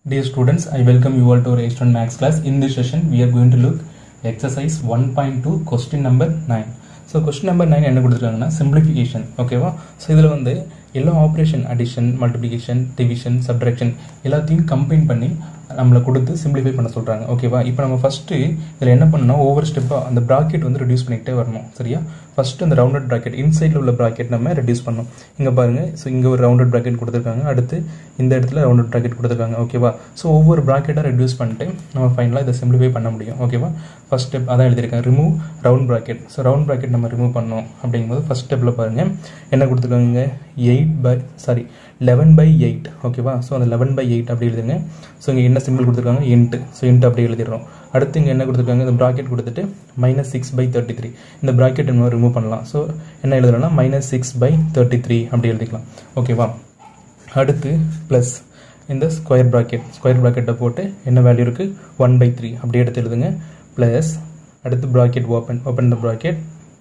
Dear students, I welcome you all to our H1 Max class. In this session, we are going to look exercise 1.2 question number 9. So question number nine என்ன கொடுத்துருக்காங்கன்னா simplification ஓகேவா so இதில் வந்து எல்லா operation addition multiplication division subtraction எல்லாத்தையும் combine பண்ணி நம்மளை கொடுத்து சிம்பிளிஃபை பண்ண சொல்கிறாங்க ஓகேவா இப்போ நம்ம ஃபஸ்ட்டு இதில் என்ன பண்ணணும் ஒவ்வொரு ஸ்டெப்பாக அந்த ப்ராக்கெட் வந்து ரெடியூஸ் பண்ணிக்கிட்டே வரணும் சரியா ஃபஸ்ட்டு அந்த ரவுண்டட் ப்ராக்கெட் இன்சைடில் உள்ள ப்ராக்கெட் நம்ம ரெடியூஸ் பண்ணணும் இங்கே பாருங்கள் ஸோ இங்கே ஒரு ரவுண்டட் ப்ராக்கெட் கொடுத்துருக்காங்க அடுத்து இந்த இடத்துல ரவுண்டட் ப்ராக்கெட் கொடுத்துருக்காங்க ஓகேவா ஸோ ஒவ்வொரு ப்ராக்கெட்டாக ரெடியூஸ் பண்ணிட்டு நம்ம ஃபைனலாக இதை சிம்பிளிஃபை பண்ண முடியும் ஓகேவா ஃபஸ்ட் ஸ்டெப் அதான் எழுதியிருக்கேன் remove round bracket so round bracket நம்ம ரிமூவ் பண்ணோம் அப்படிங்கும்போது ஃபஸ்ட் ஸ்டெப்பில் பாருங்கள் என்ன கொடுத்துருக்காங்க eight by sorry eleven by eight ஓகேவா ஸோ அந்த லெவன் பை எயிட் அப்படி எழுதுங்க ஸோ இங்கே என்ன சிம்பிள் கொடுத்துருக்காங்க இன்ட்டு ஸோ இன்ட்டு அப்படி எழுதிடுறோம் அடுத்து இங்கே என்ன கொடுத்துருக்காங்க இந்த ப்ராக்கெட் கொடுத்துட்டு minus six by thirty three இந்த ப்ராக்கெட் நம்ம ரிமூவ் பண்ணலாம் ஸோ என்ன எழுதுறோம்னா minus six by thirty three அப்படி எழுதிக்கலாம் ஓகேவா அடுத்து ப்ளஸ் இந்த ஸ்கொயர் ப்ராக்கெட் ஸ்கொயர் ப்ராக்கெட்டை போட்டு என்ன வேல்யூ இருக்குது ஒன் பை த்ரீ அப்படி எடுத்து எழுதுங்க ப்ளஸ் அடுத்து bracket open open the bracket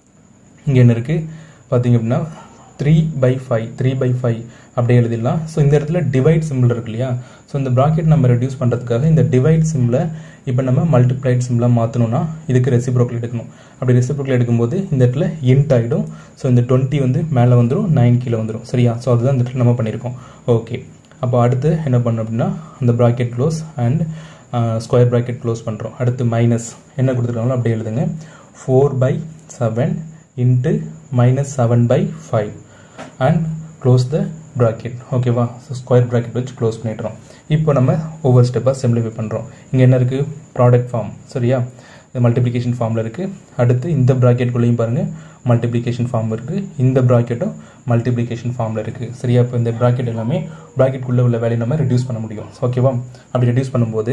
இங்கே என்ன இருக்குது பார்த்தீங்க அப்படின்னா three by five three by five அப்படியே எழுதிடலாம் ஸோ இந்த இடத்துல டிவைட் சிம்பிள் இருக்கு இல்லையா ஸோ இந்த ப்ராக்கெட் நம்ம ரெடியூஸ் பண்ணுறதுக்காக இந்த டிவைட் சிம்பிளை இப்போ நம்ம மல்டிப்ளைட் சிம்பிளாக மாற்றணும்னா இதுக்கு ரெசிப்ரோக்கல் எடுக்கணும் அப்படி ரெசிப்ரோக்கல் எடுக்கும்போது இந்த இடத்துல இன்ட் ஆகிடும் ஸோ இந்த டுவெண்ட்டி வந்து மேலே வந்துடும் நைன் கீழே வந்துடும் சரியா ஸோ அதுதான் இந்த இடத்துல நம்ம பண்ணியிருக்கோம் ஓகே அப்போ அடுத்து என்ன பண்ணோம் அப்படின்னா அந்த bracket close and square bracket close பண்ணுறோம் அடுத்து மைனஸ் என்ன கொடுத்துருக்காங்களோ அப்படியே எழுதுங்க four by seven into minus seven by five and close the bracket ஓகேவா ஸோ ஸ்கொயர் ப்ராக்கெட் வச்சு க்ளோஸ் பண்ணிடுறோம் இப்போ நம்ம ஒவ்வொரு ஸ்டெப்பாக சிம்பிளிஃபை பண்ணுறோம் இங்கே என்ன இருக்குது ப்ராடக்ட் ஃபார்ம் சரியா மல்டிப்ளிகேஷன் ஃபார்மில் இருக்குது அடுத்து இந்த ப்ராக்கெட்குள்ளேயும் பாருங்கள் மல்டிப்ளிகேஷன் ஃபார்ம் இருக்குது இந்த ப்ராக்கெட்டும் மல்டிப்ளிகேஷன் ஃபார்மில் இருக்குது சரியா இப்போ இந்த ப்ராக்கெட் எல்லாமே ப்ராக்கெட்குள்ளே உள்ள வேலையை நம்ம ரெடியூஸ் பண்ண முடியும் ஓகேவா அப்படி ரெடியூஸ் பண்ணும்போது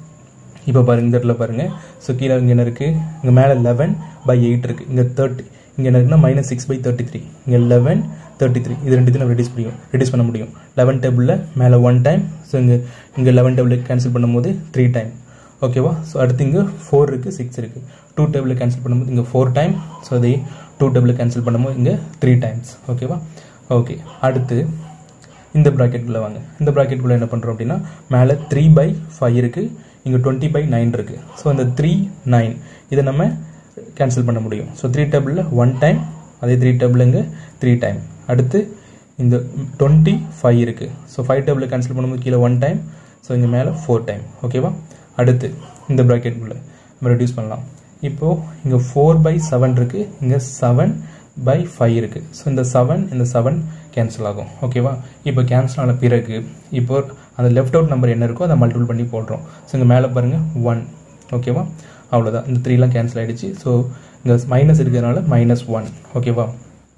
இப்போ பாருங்க இந்த இடத்துல பாருங்கள் ஸோ கீழே இங்கே என்ன இருக்குது இங்கே மேலே லெவன் பை எயிட் இருக்குது இங்கே தேர்ட்டி இங்கே என்ன இருக்குன்னா minus six by thirty three இங்கே லெவன் தேர்ட்டி த்ரீ இது ரெண்டுத்தையும் நம்ம ரெடியூஸ் முடியும் ரெடியூஸ் பண்ண முடியும் லெவன் டேபிளில் மேலே ஒன் டைம் ஸோ இங்கே இங்கே லெவன் டேபிள் கேன்சல் பண்ணும்போது த்ரீ டைம் ஓகேவா ஸோ அடுத்து இங்கே ஃபோர் இருக்குது சிக்ஸ் இருக்குது டூ டேபிள் கேன்சல் பண்ணும்போது இங்கே ஃபோர் டைம் ஸோ அதே டூ டேபிள் கேன்சல் பண்ணும்போது இங்கே த்ரீ டைம்ஸ் ஓகேவா ஓகே அடுத்து இந்த ப்ராக்கெட்டுக்குள்ளே வாங்க இந்த ப்ராக்கெட்டுக்குள்ளே என்ன பண்ணுறோம் அப்படின்னா மேலே த்ரீ பை ஃபைவ் இருக்குது இங்கே டுவெண்ட்டி பை நைன் இருக்குது ஸோ அந்த த்ரீ நைன் இதை நம்ம கேன்சல் பண்ண முடியும் ஸோ த்ரீ டேபிளில் ஒன் டைம் அதே த்ரீ டேபிள் இங்கே த்ரீ டைம் அடுத்து இந்த டுவெண்ட்டி ஃபைவ் இருக்குது ஸோ ஃபைவ் டேபிள் கேன்சல் பண்ணும்போது கீழே ஒன் டைம் ஸோ இங்கே மேலே ஃபோர் டைம் ஓகேவா அடுத்து இந்த ப்ராக்கெட்டுக்குள்ளே நம்ம ரெடியூஸ் பண்ணலாம் இப்போது இங்கே ஃபோர் பை செவன் இருக்குது இங்கே செவன் பை ஃபைவ் இருக்குது ஸோ இந்த செவன் இந்த செவன் கேன்சல் ஆகும் ஓகேவா இப்போ கேன்சல் ஆன பிறகு இப்போ அந்த லெஃப்ட் அவுட் நம்பர் என்ன இருக்கோ அதை மல்டிபிள் பண்ணி போடுறோம் ஸோ இங்கே மேலே பாருங்கள் ஒன் ஓகேவா அவ்வளோதான் இந்த த்ரீலாம் கேன்சல் ஆகிடுச்சு ஸோ இங்கே மைனஸ் இருக்கிறதுனால மைனஸ் ஒன் ஓகேவா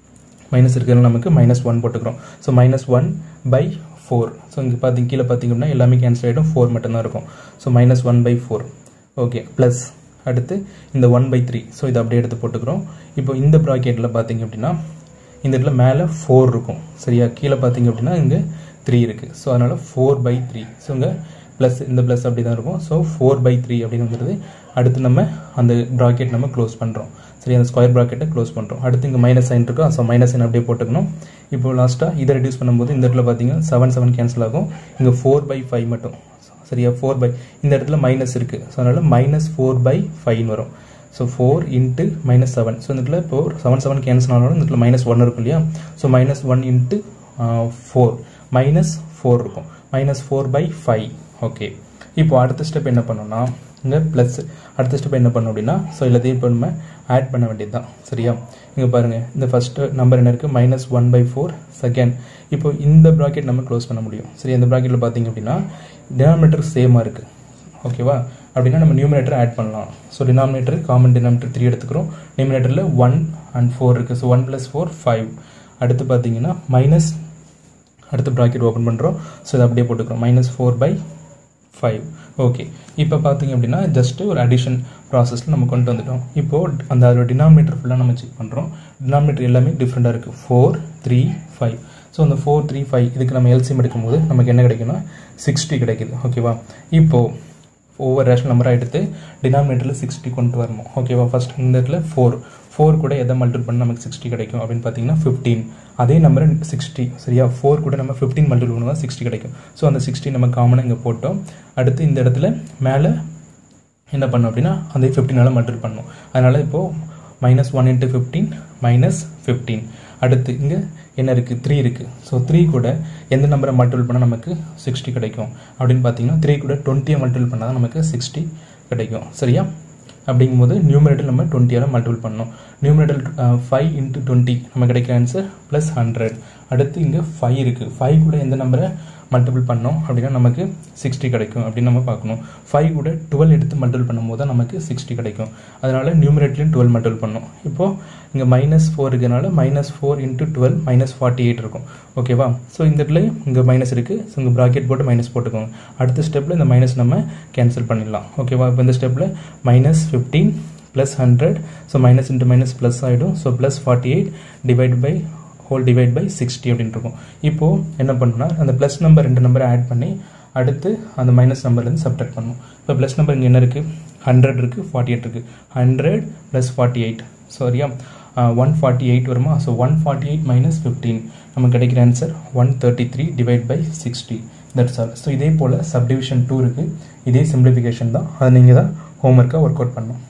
மைனஸ் இருக்கிறதுனால நமக்கு மைனஸ் ஒன் போட்டுக்கிறோம் so minus one by four so இங்கே பார்த்தீங்க கீழே பார்த்தீங்கன்னா எல்லாமே கேன்சல் ஆகிடும் ஃபோர் மட்டும்தான் இருக்கும் so minus one by four okay plus அடுத்து இந்த ஒன் பை த்ரீ ஸோ இதை அப்படியே எடுத்து போட்டுக்கிறோம் இப்போ இந்த ப்ராக்கெட்டில் பார்த்தீங்க அப்படின்னா இந்த இடத்துல மேலே ஃபோர் இருக்கும் சரியா கீழே பார்த்தீங்க அப்படின்னா இங்கே த்ரீ இருக்குது ஸோ அதனால் ஃபோர் பை த்ரீ ஸோ இங்கே ப்ளஸ் இந்த ப்ளஸ் அப்படி தான் இருக்கும் ஸோ ஃபோர் பை த்ரீ அப்படிங்கிறது அடுத்து நம்ம அந்த ப்ராக்கெட் நம்ம க்ளோஸ் பண்ணுறோம் சரி அந்த ஸ்கொயர் ப்ராக்கெட்டை க்ளோஸ் பண்ணுறோம் அடுத்து இங்கே மைனஸ் சைன் இருக்கும் ஸோ மைனஸ் சைன் அப்படியே போட்டுக்கணும் இப்போ லாஸ்ட்டாக இதை ரெடியூஸ் பண்ணும்போது இந்த இடத்துல பார்த்தீங்கன்னா செவன் செவன் கேன்சல் ஆகும் இங்கே ஃபோர் பை ஃபைவ் மட்டும் சரியா ஃபோர் பை இந்த இடத்துல மைனஸ் இருக்குது ஸோ அதனால் மைனஸ் ஃபோர் பை ஃபைவ்னு வரும் so four into minus seven so இந்த இடத்துல இப்போ செவன் செவன் கேன்சல் ஆனாலும் இந்த இடத்துல மைனஸ் ஒன் இருக்கும் இல்லையா so minus one into four minus four இருக்கும் minus four by five okay இப்போ அடுத்த ஸ்டெப் என்ன பண்ணோம்னா இங்கே ப்ளஸ் அடுத்த ஸ்டெப் என்ன பண்ணோம் அப்படின்னா ஸோ எல்லாத்தையும் இப்போ நம்ம ஆட் பண்ண வேண்டியது தான் சரியா இங்கே பாருங்கள் இந்த ஃபஸ்ட்டு நம்பர் என்ன இருக்குது minus one by four second இப்போ இந்த ப்ராக்கெட் நம்ம க்ளோஸ் பண்ண முடியும் சரி இந்த ப்ராக்கெட்டில் பார்த்தீங்க அப்படின்னா டினாமினேட்டர் சேமாக இருக்குது ஓகேவா அப்படின்னா நம்ம நியூமினேட்டர் ஆட் பண்ணலாம் so denominator common denominator three எடுத்துக்கிறோம் நியூமினேட்டரில் ஒன் அண்ட் ஃபோர் இருக்குது so one plus four five அடுத்து பார்த்தீங்கன்னா மைனஸ் அடுத்து ப்ராக்கெட் ஓப்பன் பண்ணுறோம் ஸோ இதை அப்படியே போட்டுக்கிறோம் minus four by five okay இப்போ பார்த்தீங்க அப்படின்னா ஜஸ்ட்டு ஒரு அடிஷன் ப்ராசஸில் நம்ம கொண்டு வந்துட்டோம் இப்போது அந்த அதோட டினாமினேட்டர் ஃபுல்லாக நம்ம செக் பண்ணுறோம் டினாமினேட்டர் எல்லாமே டிஃப்ரெண்ட்டாக இருக்குது ஃபோர் த்ரீ ஃபைவ் ஸோ அந்த ஃபோர் த்ரீ ஃபைவ் இதுக்கு நம்ம எல்சிஎம் எடுக்கும்போது நமக்கு என்ன கிடைக்குன்னா சிக்ஸ்டி கிடைக்குது ஓகேவா இப்போது ஒவ்வொரு ரேஷனல் நம்பராக எடுத்து டினாமினேட்டரில் சிக்ஸ்டி கொண்டு வரணும் ஓகேவா ஃபஸ்ட் இந்த இடத்துல ஃபோர் ஃபோர் கூட எதை மல்டிபிள் பண்ணால் நமக்கு சிக்ஸ்டி கிடைக்கும் அப்படின்னு பார்த்தீங்கன்னா ஃபிஃப்டீன் அதே நம்பர் சிக்ஸ்டி சரியா ஃபோர் கூட நம்ம ஃபிஃப்டீன் மல்டிபிள் பண்ணுவோம் சிக்ஸ்டி கிடைக்கும் ஸோ அந்த சிக்ஸ்டி நம்ம காமனாக இங்கே போட்டோம் அடுத்து இந்த இடத்துல மேலே என்ன பண்ணோம் அப்படின்னா அந்த ஃபிஃப்டீனால் மல்டிபிள் பண்ணோம் அதனால் இப்போது minus one into fifteen minus fifteen அடுத்து இங்கே என்ன இருக்குது த்ரீ இருக்குது ஸோ த்ரீ கூட எந்த நம்பரை மல்டிபிள் பண்ணால் நமக்கு சிக்ஸ்டி கிடைக்கும் அப்படின்னு பார்த்தீங்கன்னா த்ரீ கூட டுவெண்ட்டியை மல்டிபிள் பண்ணால் தான் நமக்கு சிக்ஸ்டி கிடைக்கும் சரியா அப்படிங்கும்போது நியூமரேட்டர் நம்ம டுவெண்ட்டியால் மல்டிபிள் பண்ணோம் நியூமரேட்டர் ஃபைவ் இன்ட்டு டுவெண்ட்டி நம்ம கிடைக்கிற ஆன்சர் ப்ளஸ் ஹண்ட்ரட் அடுத்து இங்கே ஃபைவ் இருக்குது ஃபைவ் கூட எந்த நம்பரை மல்டிபிள் பண்ணோம் அப்படின்னா நமக்கு சிக்ஸ்டி கிடைக்கும் அப்படின்னு நம்ம பார்க்கணும் ஃபைவ் கூட டுவெல் எடுத்து மல்டிபிள் பண்ணும்போது தான் நமக்கு சிக்ஸ்டி கிடைக்கும் அதனால் நியூமரேட்லையும் டுவெல் மல்டிபிள் பண்ணோம் இப்போது இங்கே மைனஸ் ஃபோர் இருக்கிறனால minus four into twelve minus forty eight இருக்கும் ஓகேவா ஸோ இந்த இடத்துல இங்கே மைனஸ் இருக்குது ஸோ இங்கே ப்ராக்கெட் போட்டு மைனஸ் போட்டுக்கோங்க அடுத்த ஸ்டெப்பில் இந்த மைனஸ் நம்ம கேன்சல் பண்ணிடலாம் ஓகேவா இப்போ இந்த ஸ்டெப்பில் minus fifteen plus hundred so minus into minus plus ஆகிடும் so plus forty eight divide by whole divide by sixty அப்படின்னு இருக்கும் இப்போது என்ன பண்ணணும்னா அந்த ப்ளஸ் நம்பர் ரெண்டு நம்பரை ஆட் பண்ணி அடுத்து அந்த மைனஸ் நம்பர்லேருந்து சப்ட்ராக்ட் பண்ணணும் இப்போ ப்ளஸ் நம்பர் இங்கே என்ன இருக்குது ஹண்ட்ரட் இருக்குது ஃபார்ட்டி எயிட் இருக்குது ஹண்ட்ரட் ப்ளஸ் ஃபார்ட்டி எயிட் சரியா ஒன் ஃபார்ட்டி எயிட் வருமா so one forty eight minus fifteen நமக்கு கிடைக்கிற answer one thirty three divide by sixty that's all so இதே போல் சப்டிவிஷன் டூ இருக்குது இதே சிம்பிளிஃபிகேஷன் தான் அதை நீங்கள் தான் ஹோம்ஒர்க்காக ஒர்க் அவுட் பண்ணணும்